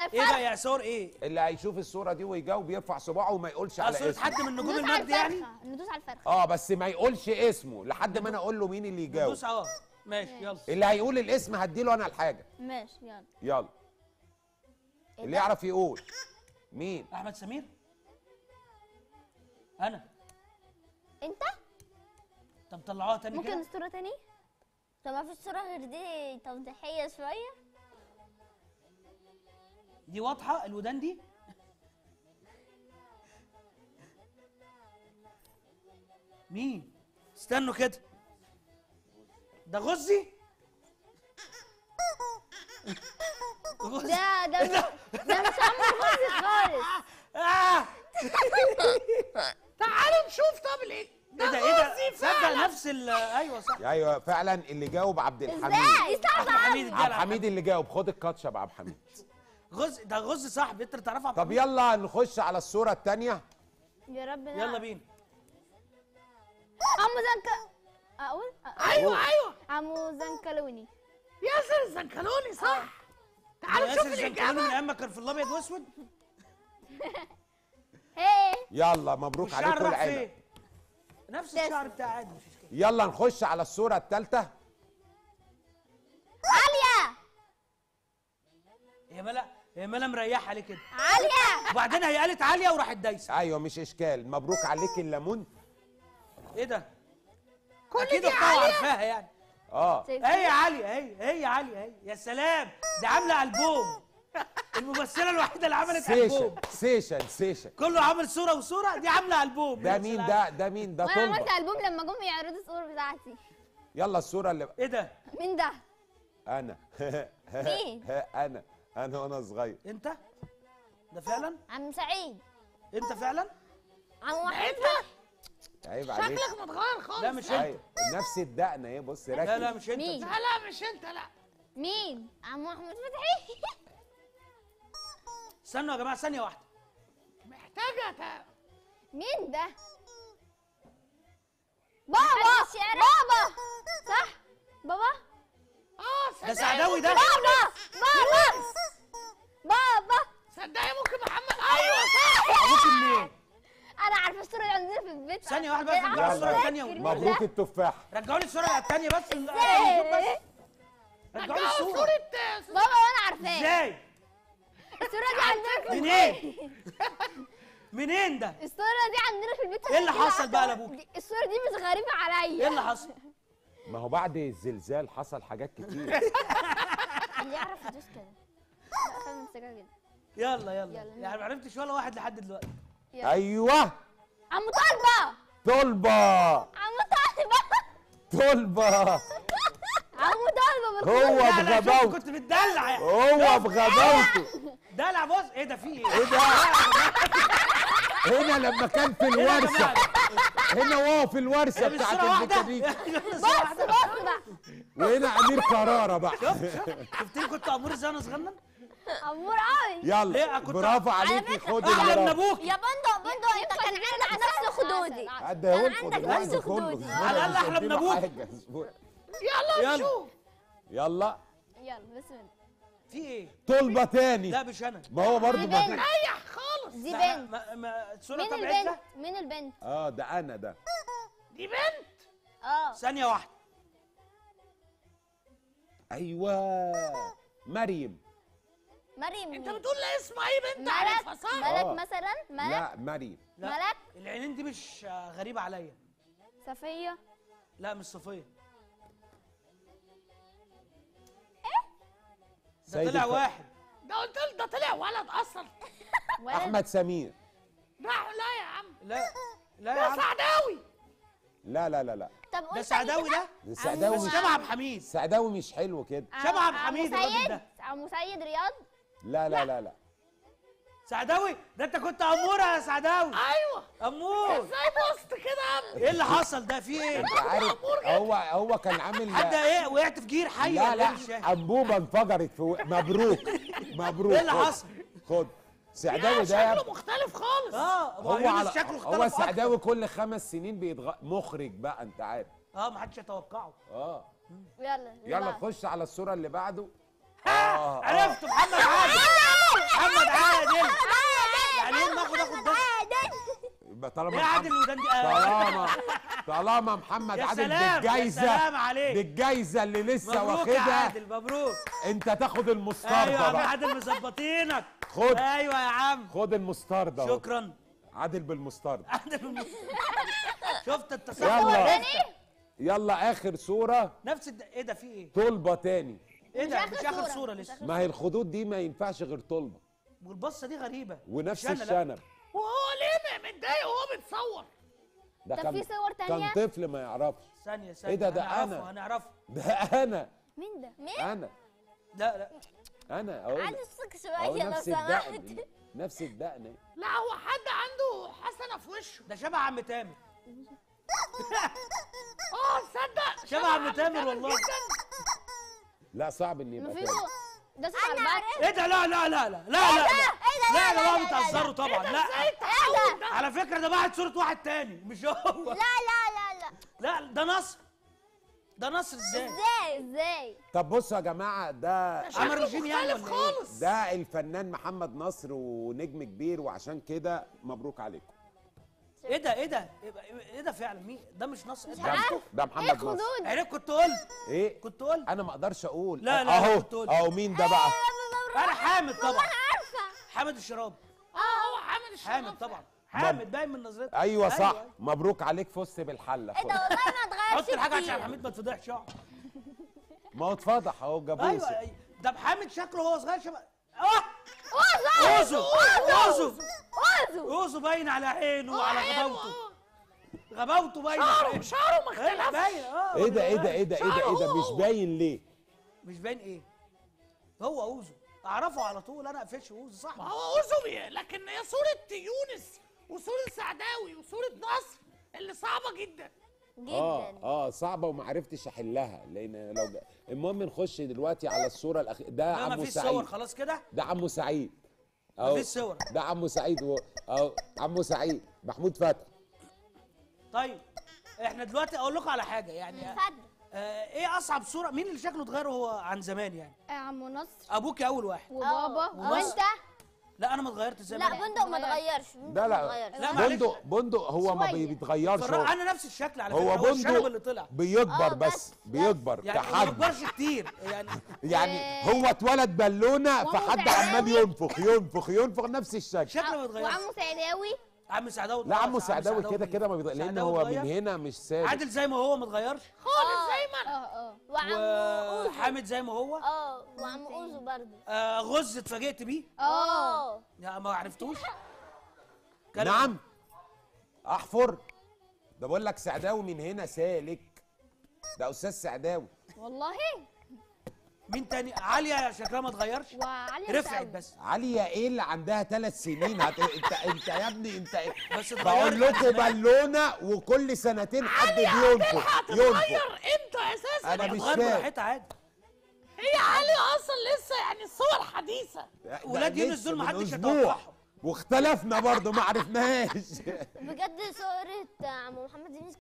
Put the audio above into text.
ايه فرخ بقى يا صور ايه اللي هيشوف الصوره دي ويجاوب يرفع صباعه وما يقولش على صورة اسمه حد من نجوم ندوس على المجد يعني الفرخه ندوس على الفرخه اه بس ما يقولش اسمه لحد ما انا اقول له مين اللي يجاوب دوس اه ماشي يلا اللي هيقول الاسم هديله انا الحاجه ماشي يلا يلا إيه اللي ده؟ يعرف يقول مين احمد سمير انا انت طب طلعوها تاني ممكن كده الصوره تاني طب ما فيش صوره غير دي توضيحيه شويه دي واضحه الودان دي مين استنوا كده ده غزي غزي ده ده ده مش عمرو غزي خالص آه! تعالوا نشوف طب الايه ايه ده ايه ده صدق نفس ال ايوه صح ايوه فعلا اللي جاوب عبد الحميد ازاي عبد الحميد عبد الحميد اللي جاوب خد الكاتشب يا عبد الحميد غز ده غز صاحبي انت تعرفها طب يلا نخش على الصوره الثانيه يا رب يلا بينا عمو زنك اقول ايوه ايوه عمو زنكلوني ياسر الزنكلوني صح تعالوا ياسر نشوف الزنكلوني من الاجابه ايام ما كان في الابيض واسود هي يلا مبروك الشعر عليكم راح العنب فين نفس الشعر بتاع عادي مفيش كده يلا نخش على الصوره الثالثه عاليه هي ملا هي ملا مريحه ليه كده عاليه وبعدين هي قالت عاليه وراحت دايسه ايوه مش اشكال مبروك عليك الليمون ايه ده كل اكيد دي اختها عالية؟ عارفاها يعني اه هي عاليه هي هي عاليه هي يا سلام دي عامله البوم الممثله الوحيده اللي عملت سيشن البوم سيشن سيشن كله عامل صوره وصوره دي عامله البوم ده يا مين سلام. ده ده مين ده وانا عملت طلبه البوم لما جم يعرضوا الصور بتاعتي يلا الصوره اللي ايه ده مين ده انا مين؟ انا انا وانا صغير انت ده فعلا عم سعيد انت فعلا عم واحد انت عيب عليك شكلك متغير خالص لا مش انت أيوة. نفس الدقن اهي بص ركز لا لا مش انت مين؟ لا لا مش انت لا مين عم احمد فتحي استنوا يا جماعه ثانيه واحده محتاجه تا- مين ده بابا بابا صح بابا اه ده صدقني سعداوي ده بابا بابا بابا صدقني ممكن محمد ايوه صح ابوك منين انا عارفه الصوره اللي عندنا في البيت ثانيه واحده بس عارفة نرجع الصوره إزاي؟ الثانيه مبروك التفاح رجعوا لي الصوره الثانيه بس ازاي رجعوا لي رجعوا الصوره صورة آه، بابا وانا عارفاه ازاي الصوره دي عندنا في منين منين ده الصوره دي عندنا في البيت إيه اللي حصل بقى لأبوك؟ دي- الصوره دي مش غريبه عليا ايه اللي حصل ما هو بعد الزلزال حصل حاجات كتير اللي يعرف يدوس كده لا، خلينا نمسكها كده يلا يلا يلا. يعني ما عرفتش ولا واحد لحد دلوقتي ايوه عم طالبه طلبه عم طالبه طلبه عم طالبه هو بالخير. لا، لا، شفت بغباوته كنت بتدلع يعني. هو بغباوته دلع بص ايه ده في ايه ايه ده هنا لما كان في الورشه هنا وهو في الورشه هي مش بتاعت صورة واحدة الميكانيك صورة بص واحدة. بص بقى وهنا امير قراره بقى شفتني كنت امور ازاي وانا صغنن امور قوي ليه؟ يلا كنت- برافو على عليكي فكرة- خد احلى من البرافو ابوك يا بندق بندق انت كان عندك نفس خدودي اديه كان لكم عندك دلوقتي نفس كله خدودي على الأقل أحلى من أبوك. حاجة، اصبر. يلا يلا. نشوف يلا يلا بسم الله في ايه طلبه تاني لا مش انا ما هو برضه دي ما بنت. في ريح خالص دي لا، بنت ما ما الصوره مين طبعتها البنت مين البنت اه ده انا ده دي بنت اه ثانيه واحده ايوه مريم مريم انت مين؟ بتقول لي اسم اي بنت ملك عارفها صح ملك آه. مثلا ملك لا مريم لا ملك العينين دي مش آه، غريبه عليا صفيه لا مش صفيه ده سيد طلع الف- واحد ده قلت لي ده طلع ولد اصلا ولد احمد سمير لا لا يا عم لا لا يا ده عم سعداوي لا لا لا لا طب قول ده سعداوي ده السعداوي بس مش شبه عبد الحميد السعداوي مش حلو كده شبه عبد الحميد الراجل مسيد ده. عم مسيد رياض لا لا لا لا سعداوي ده انت كنت اموره يا سعداوي ايوه امور ازاي بصت كده يا ابني ايه اللي حصل ده في ايه انت عارف هو هو كان عامل حد ايه وقعت في جير حي لا ولا لا إيه؟ مش فاهم. انبوبه انفجرت في و... مبروك مبروك ايه اللي خد. حصل؟ خد سعداوي لا ده يا شكله ابني. مختلف خالص اه أبو هو يونس على شكله اختلف هو أكتر. سعداوي كل خمس سنين بيتغ... مخرج بقى انت عارف اه ما حدش يتوقعه اه يلا يلا بقى. خش على الصوره اللي بعده عرفت محمد عادل طالما ايه عادل محمد- الودان دي آه. طالما طالما محمد يا عادل سلام يا بالجايزه سلام عليك بالجايزه اللي لسه مبروك يا واخدها عادل مبروك انت تاخد ايوه المستردة يا عم بقى عادل مظبطينك خد. ايوه يا عم خد المستردة اهو. شكرا عادل بالمستردة عادل بالم- شفت انت صح يلا. وعرفت. يلا اخر صوره نفس الد... ايه ده في ايه؟ طلبه تاني ايه مش ده آخر مش اخر صورة، صوره مش لسه آخر ما هي الخدود دي ما ينفعش غير طلبه والبصه دي غريبه ونفس مش أنا، لا. الشنب وهو ليه متضايق وهو بيتصور ده طب كان في صور تانية؟ كان طفل ما يعرفش ثانيه ثانيه ده- ده هنعرفه أنا. هنعرفه ده انا مين ده؟ مين؟ انا لا لا انا اهو عايز الصك اهو شوية لو نفس سمحت الدقن نفس الدقن لا هو حد عنده حسنه في وشه ده شبه عم تامر اه تصدق شبه عم تامر والله جدا لا صعب ان يبقى في تاني ده صوت على البحر ايه ده لا لا لا لا لا لا لا لا ده بقى بتهزروا طبعا لا ايه ده؟ على فكره ده بعت صوره واحد تاني مش هو لا لا لا لا لا ده نصر ده نصر ازاي ازاي ازاي؟ طب بصوا يا جماعه ده عمر شكله رشيد يعني مختلف ولا ايه خالص ده الفنان محمد نصر ونجم كبير وعشان كده مبروك عليكم ايه ده ايه ده ايه ده فعلا مين ده مش نصر ده, ده ده ايه محمد نصر الخدود؟ عرفت كنت قلت ايه كنت قلت انا ما اقدرش اقول لا، لا، لا، اهو كنت قلت. اهو مين ده بقى انا حامد طبعا عارفة حامد الشراب اه هو حامل الشراب حامد طبعا حامد باين من نظرته ايوه صح مبروك عليك فزت بالحله ايه ده والله ما اتغيرش حط الحاجه عشان كتير. حميد ما تفضحش اقعد ما هو اتفضح اهو جابوه ايوه أيوة. ده حامد شكله وهو صغير شبه اه اوزو اوزو اوزو اوزو اوزو باين على عينه وعلى أيوة، غباوته آه. غباوته باين على شعره عينه شعره ما باين اختلفش باين اه ايه ده ايه ده ايه ده ايه ده ايه ده مش باين ليه مش باين ايه هو اوزو اعرفه على طول انا قفش اوزو ما صح هو أوزوبي لكن هي صورة يونس وصورة سعداوي وصورة نصر اللي صعبة جدا اه جدا اه صعبه وما عرفتش احلها لان لو جا... المهم نخش دلوقتي على الصوره الاخيره ده لا عمو مفيش صور سعيد خلاص كده ده عمو سعيد اهو مفيش صور ده عمو سعيد و... اهو عمو سعيد محمود فتحي طيب احنا دلوقتي اقول لكم على حاجه يعني اتفضل آه ايه اصعب صوره مين اللي شكله اتغير وهو عن زمان يعني عمو نصر ابوكي اول واحد وبابا وبس. وانت لا انا ما اتغيرت زي لا ما أنا. بندق ما اتغيرش بندق ده ما لا اتغيرش لا، معلش. بندق بندق هو ما شوية. بيتغيرش فرق- هو انا نفس الشكل على هو فكره هو الشنب اللي بندق طلع بيكبر آه، بس بس- بيكبر يعني ما كحجم بيكبرش كتير يعني يعني هو اتولد بالونه وهو فحد سعداوي. عمال ينفخ ينفخ ينفخ نفس الشكل شكله ما بيتغيرش وعمو سعداوي عم سعداوي لا اتغير، عمو سعداوي كده بيتغير. كده ما بيتغير لان سعداوي هو اتغير. من هنا مش ثابت عادل زي ما هو ما اتغيرش خالص زي ما انا اه اه وعمو اوزو وحامد زي ما هو اه وعمو اوزو برضه آه غز اتفاجئت بيه اه يا ما عرفتوش كلام. نعم احفر ده بقول لك سعداوي من هنا سالك ده استاذ سعداوي والله مين تاني عاليه شكلها ما اتغيرش وعلي رفعت مسعود. بس عليا ايه اللي عندها ثلاث سنين هت... انت انت يا ابني انت بس بقول اتغيرت لكم بالونه وكل سنتين حد بينفخ هتتغير ينفخ امتى اساسا انا مش اتغير فاهم براحتها عادي هي عالية اصلا لسه يعني الصور حديثة ده ولاد يونس لسه دول من محدش أسبوع. يتوقعهم. واختلفنا برضه ما عرفناش بجد صورة عمو محمد يونس